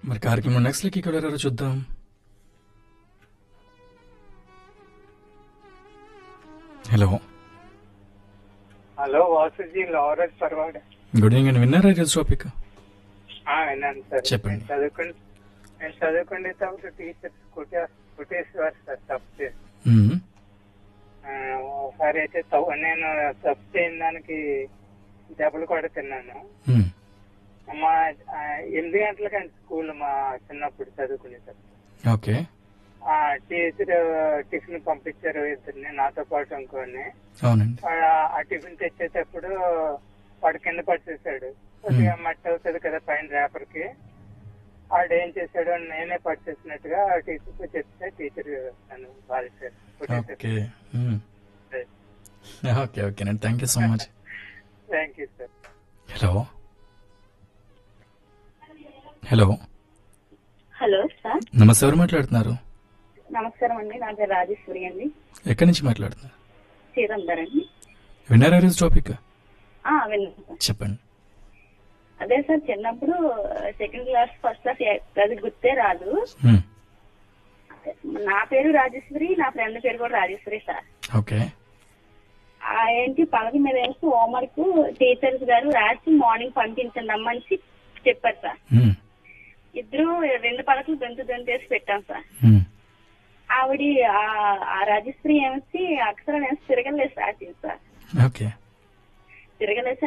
మరి కార్యక్రమం నెక్స్ట్ లెక్క ఇక్కడ ఎవరో చూద్దాం hello hello Vasuji Lawrence Parvada good evening అండి విన్నారా ఈరోజు టాపిక్ విన్నాను సార్ చెప్పండి. నేను చదువుకుని నేను చదువుకునేటప్పుడు టీచర్స్ కుటే కుట్టేసేవారు సార్ తప్పు చేసి మ్మ్. ఆ, ఒకసారి అయితే తప్పు- నేను తప్పు చేయని దానికి దెబ్బలు కూడా తిన్నాను మ్మ్. మా ఆ, ఎనిమిది గంటలకండి స్కూల్ మా చిన్నప్పుడు చదువుకునేటప్పుడు ఓకే ఆ టీచర్ టిఫిన్ పంపించారు ఇద్దరిని నాతో పాటు ఇంకోని అవునండి వాడు ఆ- ఆ టిఫిన్ తెచ్చేటప్పుడు వాడు కింద పట్టేశాడు కొద్దిగా మట్టి అవుతుంది కదా పైన రేపర్ కి వాడు ఏం చేశాడు నేనే పట్టేసినట్టుగా టీచర్ తో చెప్తే టీచర్ నన్ను బాధించారు ఓకే మ్మ్. ఓకే ఓకేనండి thank you so much thank you sir hello hello hello sir నమస్తే ఎవరు మాట్లాడుతున్నారు నమస్కారం అండి నా పేరు రాజేశ్వరి అండి ఎక్కడి నుంచి మాట్లాడుతున్నారు శ్రీరందర్ అండి విన్నారా ఈరోజు టాపిక్ ఆ, విన్నాను సార్ చెప్పండి అదే సార్ చిన్నప్పుడు సెకండ్ క్లాస్ ఫస్ట్ క్లాస్ అది గుర్తే రాదు మ్మ్. నా పేరు రాజేశ్వరి నా ఫ్రెండ్ పేరు కూడా రాజేశ్వరి సార్ ఓకే ఆ ఏంటి పలక మీద వేసి హోంవర్క్ టీచర్స్ గారు రాసి మార్నింగ్ పంపించండి అమ్మని చెప్పారు సార్ మ్మ్. ఇద్దరు రెండు పలకలు దొంతు దొంతేసి పెట్టాం సార్ మ్మ్. ఆవిడ ఆ- ఆ రాజేశ్వరి ఏమొచ్చి అక్షరం వేసి తిరగలేదు రాసింది సార్ ఓకే తిరగలేసి